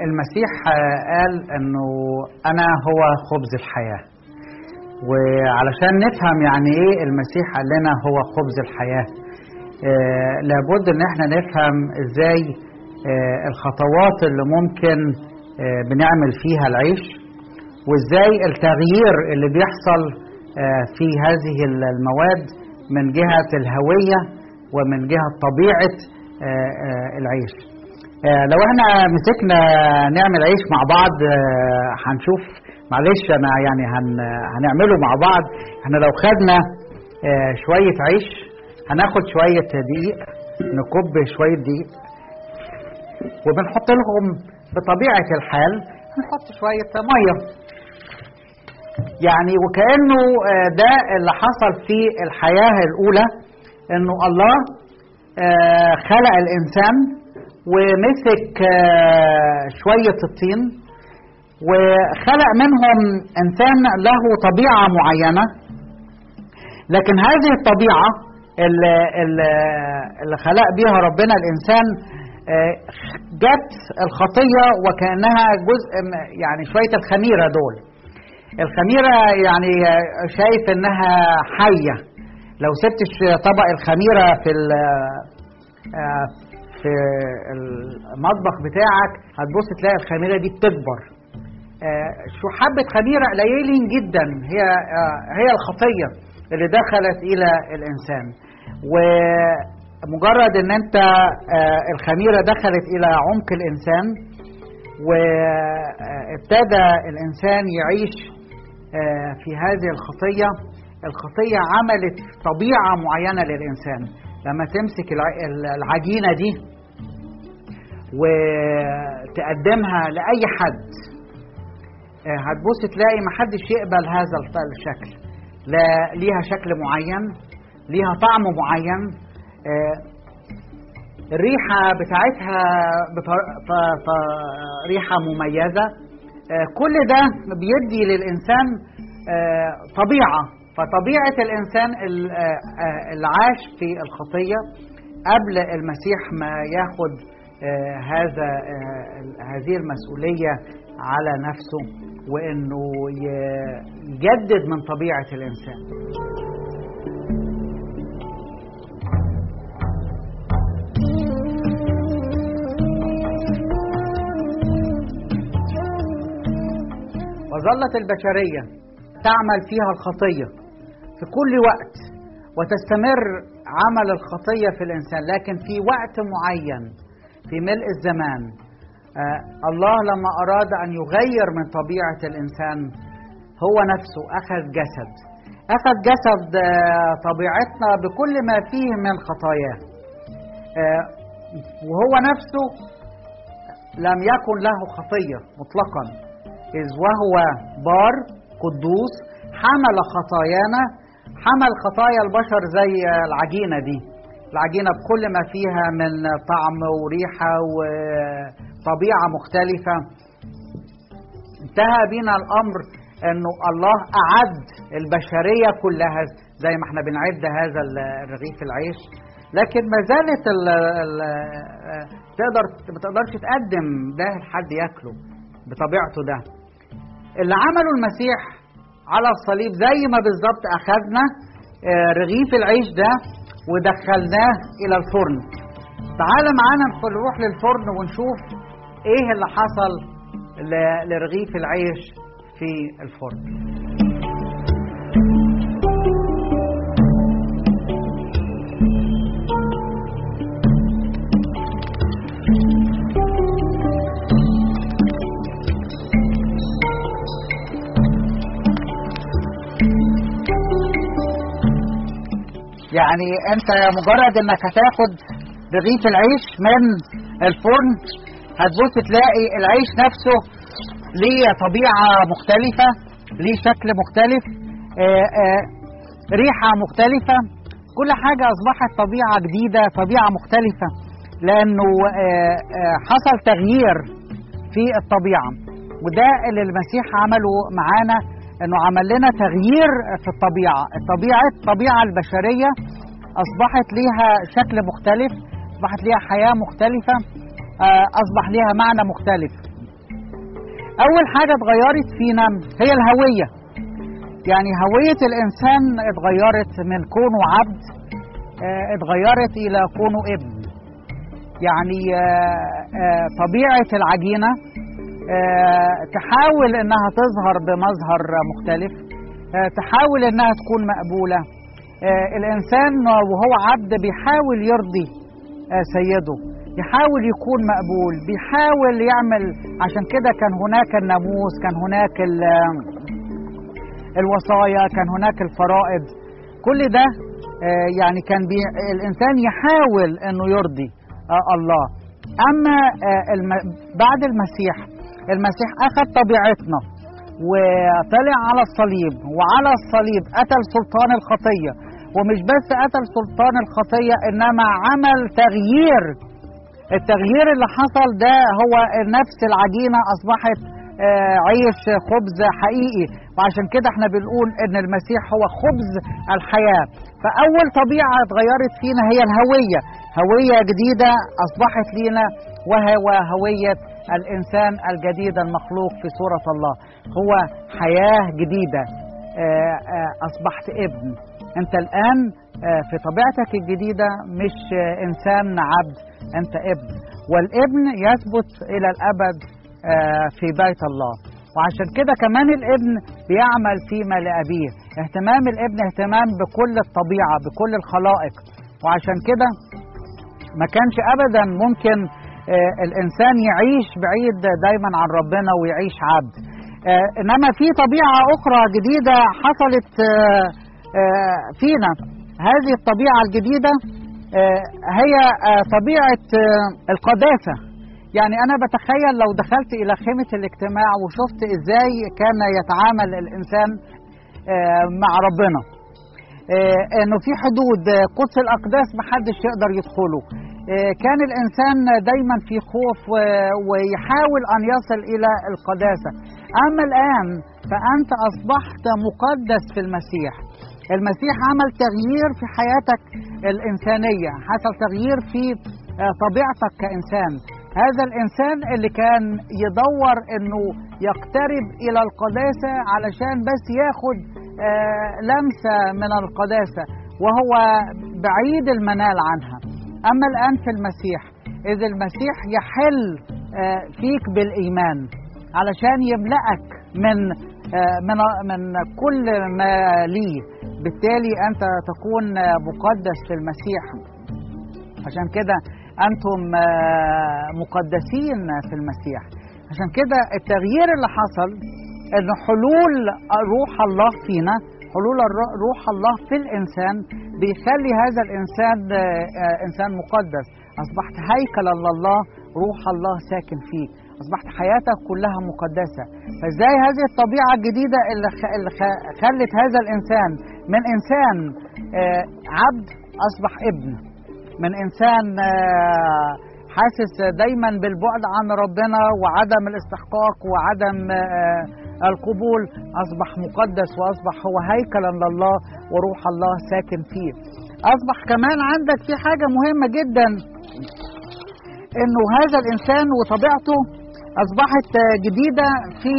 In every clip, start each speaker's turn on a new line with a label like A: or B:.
A: المسيح قال انه انا هو خبز الحياه وعلشان نفهم يعني ايه المسيح قال لنا هو خبز الحياه آه لابد ان احنا نفهم ازاي آه الخطوات اللي ممكن آه بنعمل فيها العيش وازاي التغيير اللي بيحصل آه في هذه المواد من جهه الهويه ومن جهه طبيعه آه آه العيش آه لو احنا مسكنا نعمل عيش مع بعض آه هنشوف معلش انا يعني هن هنعمله مع بعض احنا لو خدنا آه شويه عيش هناخد شويه دقيق نكب شويه دقيق وبنحط لهم بطبيعه الحال هنحط شويه ميه يعني وكانه آه ده اللي حصل في الحياه الاولى انه الله آه خلق الانسان ومسك شوية الطين وخلق منهم إنسان له طبيعة معينة لكن هذه الطبيعة اللي, اللي خلق بها ربنا الإنسان جت الخطية وكأنها جزء يعني شوية الخميرة دول الخميرة يعني شايف إنها حية لو سبتش طبق الخميرة في في المطبخ بتاعك هتبص تلاقي الخميره دي بتكبر شو حبه خميره قليلين جدا هي هي الخطيه اللي دخلت الى الانسان ومجرد ان انت الخميره دخلت الى عمق الانسان وابتدى الانسان يعيش في هذه الخطيه الخطيه عملت طبيعه معينه للانسان لما تمسك العجينه دي وتقدمها لاي حد هتبص تلاقي محدش يقبل هذا الشكل لا ليها شكل معين ليها طعم معين الريحة بتاعتها ريحة مميزة كل ده بيدي للإنسان طبيعة فطبيعة الإنسان اللي عاش في الخطية قبل المسيح ما ياخد هذا هذه المسؤولية على نفسه وإنه يجدد من طبيعة الإنسان وظلت البشرية تعمل فيها الخطية في كل وقت وتستمر عمل الخطية في الإنسان لكن في وقت معين في ملء الزمان آه الله لما أراد أن يغير من طبيعة الإنسان هو نفسه أخذ جسد أخذ جسد آه طبيعتنا بكل ما فيه من خطاياه آه وهو نفسه لم يكن له خطية مطلقا إذ وهو بار قدوس حمل خطايانا حمل خطايا البشر زي العجينة دي العجينة بكل ما فيها من طعم وريحة وطبيعة مختلفة انتهى بنا الأمر أنه الله أعد البشرية كلها زي ما احنا بنعد هذا الرغيف العيش لكن ما زالت ال ال تقدر ما تقدرش تقدم ده لحد ياكله بطبيعته ده اللي عمله المسيح على الصليب زي ما بالظبط اخذنا رغيف العيش ده ودخلناه الى الفرن تعال معانا نروح للفرن ونشوف ايه اللي حصل لرغيف العيش في الفرن يعني انت مجرد انك هتاخد رغيف العيش من الفرن هتبص تلاقي العيش نفسه ليه طبيعة مختلفة ليه شكل مختلف آآ آآ ريحة مختلفة كل حاجة أصبحت طبيعة جديدة طبيعة مختلفة لأنه آآ حصل تغيير في الطبيعة وده اللي المسيح عمله معانا انه عمل لنا تغيير في الطبيعه، الطبيعه الطبيعه البشريه اصبحت ليها شكل مختلف، اصبحت ليها حياه مختلفه، اصبح ليها معنى مختلف. اول حاجه اتغيرت فينا هي الهويه يعني هويه الانسان اتغيرت من كونه عبد آه، اتغيرت الى كونه ابن يعني آه، آه، طبيعه العجينه آه، تحاول انها تظهر بمظهر مختلف آه، تحاول انها تكون مقبوله آه، الانسان وهو عبد بيحاول يرضي آه، سيده يحاول يكون مقبول بيحاول يعمل عشان كده كان هناك الناموس كان هناك ال- الوصايا كان هناك الفرائض كل ده آه، يعني كان بي الانسان يحاول انه يرضي آه، الله اما آه، الم- بعد المسيح المسيح اخذ طبيعتنا وطلع على الصليب وعلى الصليب قتل سلطان الخطيه ومش بس قتل سلطان الخطيه انما عمل تغيير التغيير اللي حصل ده هو نفس العجينه اصبحت آه، عيش خبز حقيقي وعشان كده احنا بنقول ان المسيح هو خبز الحياه فاول طبيعه اتغيرت فينا هي الهويه هويه جديده اصبحت لينا وهو هويه الانسان الجديد المخلوق في صوره الله هو حياه جديده آه، آه، اصبحت ابن انت الان آه، في طبيعتك الجديده مش آه، انسان عبد انت ابن والابن يثبت الى الابد آه، في بيت الله وعشان كده كمان الابن بيعمل فيما لابيه اهتمام الابن اهتمام بكل الطبيعه بكل الخلائق وعشان كده ما كانش ابدا ممكن آه، الانسان يعيش بعيد دايما عن ربنا ويعيش عبد آه، انما في طبيعه اخرى جديده حصلت آه، آه، فينا هذه الطبيعه الجديده آه، هي آه، طبيعه آه، القداسه يعني انا بتخيل لو دخلت الى خيمه الاجتماع وشفت ازاي كان يتعامل الانسان آه، مع ربنا آه، انه في حدود آه، قدس الاقداس محدش يقدر يدخله آه، كان الانسان دايما في خوف و- ويحاول ان يصل الى القداسه اما الان فانت اصبحت مقدس في المسيح المسيح عمل تغيير في حياتك الانسانيه حصل تغيير في آه، طبيعتك كانسان هذا الانسان اللي كان يدور انه يقترب الى القداسه علشان بس ياخد آه، لمسه من القداسه وهو بعيد المنال عنها اما الان في المسيح اذ المسيح يحل آه، فيك بالايمان علشان يملأك من آه، من من كل ما ليه بالتالي انت تكون آه، مقدس في المسيح عشان كده انتم آه، مقدسين في المسيح عشان كده التغيير اللي حصل ان حلول روح الله فينا حلول الر- روح الله في الانسان بيخلي هذا الانسان آه، آه، انسان مقدس اصبحت هيكلا لله روح الله ساكن فيك اصبحت حياتك كلها مقدسه فازاي هذه الطبيعه الجديده اللي خ- اللي خ- خلت هذا الانسان من انسان آه، عبد اصبح ابن من انسان آه، حاسس دايما بالبعد عن ربنا وعدم الاستحقاق وعدم آه، القبول اصبح مقدس واصبح هو هيكلا لله وروح الله ساكن فيه اصبح كمان عندك في حاجه مهمه جدا انه هذا الانسان وطبيعته اصبحت آه، جديده في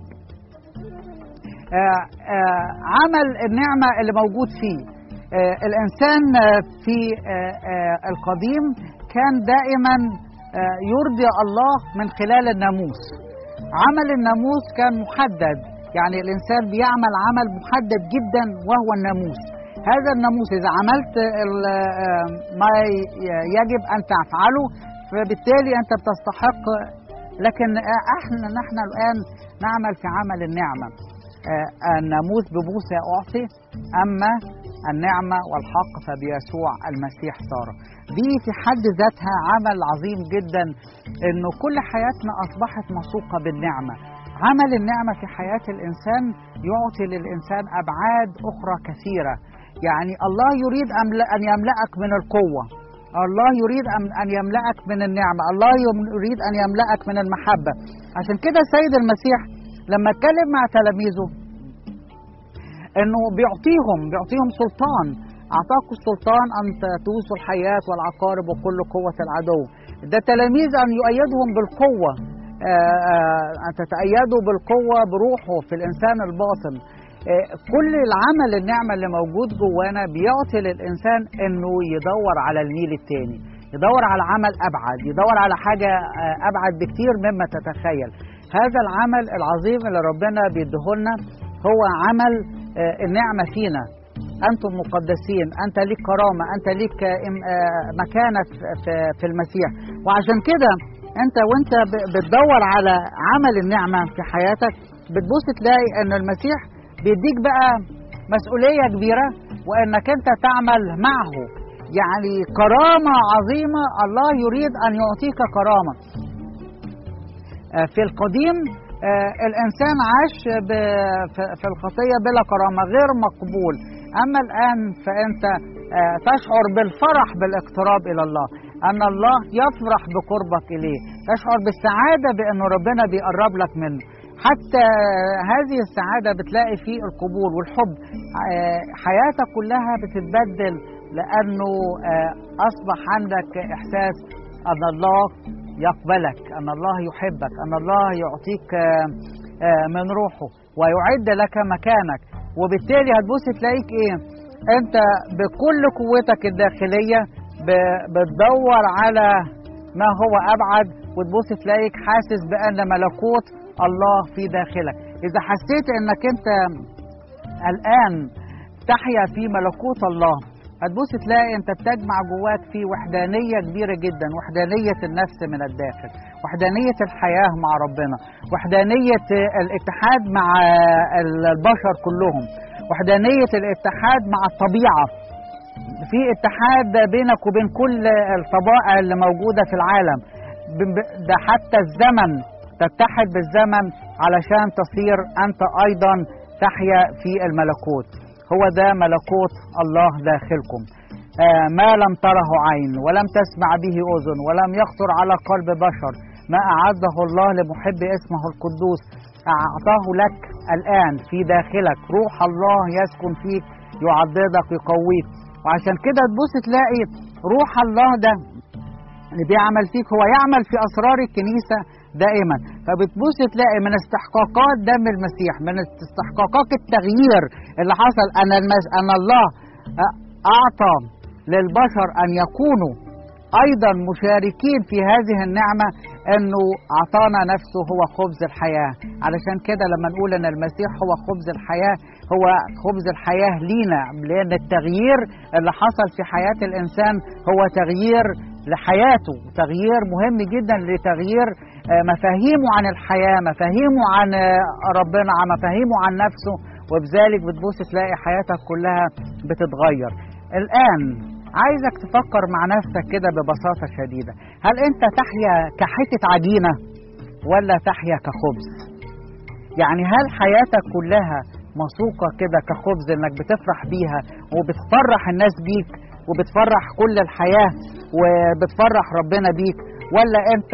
A: آه، آه، عمل النعمه اللي موجود فيه آه، الانسان آه، في آه، آه، القديم كان دائما آه، يرضي الله من خلال الناموس عمل الناموس كان محدد يعني الانسان بيعمل عمل محدد جدا وهو الناموس هذا الناموس اذا عملت ال- آه، ما ي- يجب ان تفعله فبالتالي انت بتستحق لكن آه، احنا نحن الان نعمل في عمل النعمه آه، الناموس بموسى أعطي أما النعمة والحق فبيسوع المسيح صار دي في حد ذاتها عمل عظيم جدا انه كل حياتنا اصبحت موثوقه بالنعمه عمل النعمه في حياه الانسان يعطي للانسان ابعاد اخرى كثيره يعني الله يريد أمل- ان يملاك من القوه الله يريد أن- ان يملاك من النعمه الله يم- يريد ان يملاك من المحبه عشان كده السيد المسيح لما اتكلم مع تلاميذه انه بيعطيهم بيعطيهم سلطان اعطاكم السلطان ان تدوسوا الحياه والعقارب وكل قوه العدو ده تلاميذ ان يؤيدهم بالقوه آه، آه، أن تتأيدوا بالقوة بروحه في الإنسان الباطن آه، كل العمل النعمة اللي موجود جوانا بيعطي للإنسان إنه يدور على الميل التاني يدور على عمل أبعد يدور على حاجة آه، أبعد بكتير مما تتخيل هذا العمل العظيم اللي ربنا بيديهولنا هو عمل آه، النعمة فينا أنتم مقدسين أنت ليك كرامة أنت ليك آه، إم- آه، مكانة في- في- في المسيح وعشان كده أنت وأنت ب- بتدور على عمل النعمة في حياتك بتبص تلاقي أن المسيح بيديك بقى مسؤولية كبيرة وأنك أنت تعمل معه يعني كرامة عظيمة الله يريد أن يعطيك كرامة آه، في القديم آه، الإنسان عاش ب- في- في الخطية بلا كرامة غير مقبول أما الآن فأنت آه، تشعر بالفرح بالاقتراب إلى الله أن الله يفرح بقربك إليه تشعر بالسعادة بأن ربنا بيقرب لك منه حتى هذه السعادة بتلاقي في القبول والحب آه، حياتك كلها بتتبدل لأنه آه، أصبح عندك إحساس أن الله يقبلك أن الله يحبك أن الله يعطيك آه، آه، من روحه ويعد لك مكانك وبالتالي هتبص تلاقيك إيه أنت بكل قوتك الداخلية ب- بتدور على ما هو أبعد وتبص تلاقيك حاسس بأن ملكوت الله في داخلك إذا حسيت أنك أنت الآن تحيا في ملكوت الله هتبص تلاقي انت بتجمع جواك في وحدانية كبيرة جدا وحدانية النفس من الداخل وحدانية الحياة مع ربنا وحدانية الاتحاد مع البشر كلهم وحدانية الاتحاد مع الطبيعة في اتحاد بينك وبين كل الطبائع اللي موجودة في العالم ب- ده حتى الزمن تتحد بالزمن علشان تصير أنت أيضا تحيا في الملكوت هو ده ملكوت الله داخلكم آه ما لم تره عين ولم تسمع به أذن ولم يخطر على قلب بشر ما أعده الله لمحب اسمه القدوس أعطاه لك الآن في داخلك روح الله يسكن فيك يعضدك يقويك وعشان كده تبص تلاقي روح الله ده اللي بيعمل فيك هو يعمل في اسرار الكنيسه دائما فبتبص تلاقي من استحقاقات دم المسيح من استحقاقات التغيير اللي حصل ان المس... ان الله اعطى للبشر ان يكونوا ايضا مشاركين في هذه النعمه انه اعطانا نفسه هو خبز الحياه علشان كده لما نقول ان المسيح هو خبز الحياه هو خبز الحياه لينا لان التغيير اللي حصل في حياه الانسان هو تغيير لحياته تغيير مهم جدا لتغيير آه، مفاهيمه عن الحياه مفاهيمه عن آه، ربنا عن مفاهيمه عن نفسه وبذلك بتبص تلاقي حياتك كلها بتتغير الان عايزك تفكر مع نفسك كده ببساطه شديده هل انت تحيا كحته عجينه ولا تحيا كخبز يعني هل حياتك كلها مسوقة كده كخبز انك بتفرح بيها وبتفرح الناس بيك وبتفرح كل الحياة وبتفرح ربنا بيك ولا انت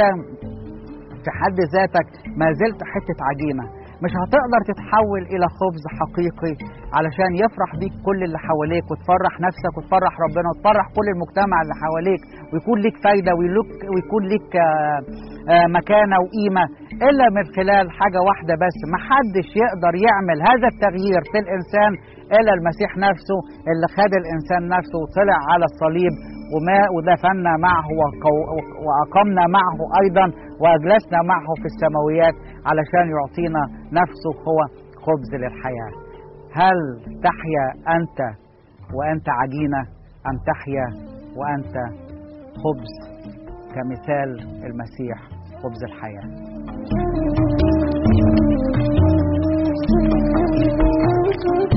A: في حد ذاتك ما زلت حتة عجينة مش هتقدر تتحول إلى خبز حقيقي علشان يفرح بيك كل اللي حواليك وتفرح نفسك وتفرح ربنا وتفرح كل المجتمع اللي حواليك ويكون ليك فايدة ويلوك- ويكون ليك آه، آه، مكانة وقيمة إلا من خلال حاجة واحدة بس محدش يقدر يعمل هذا التغيير في الإنسان إلا المسيح نفسه اللي خد الإنسان نفسه وطلع على الصليب وما ودفنا معه وقو- وأقمنا معه أيضا وأجلسنا معه في السماويات علشان يعطينا نفسه هو خبز للحياة هل تحيا أنت وأنت عجينة أم تحيا وأنت خبز كمثال المسيح خبز الحياه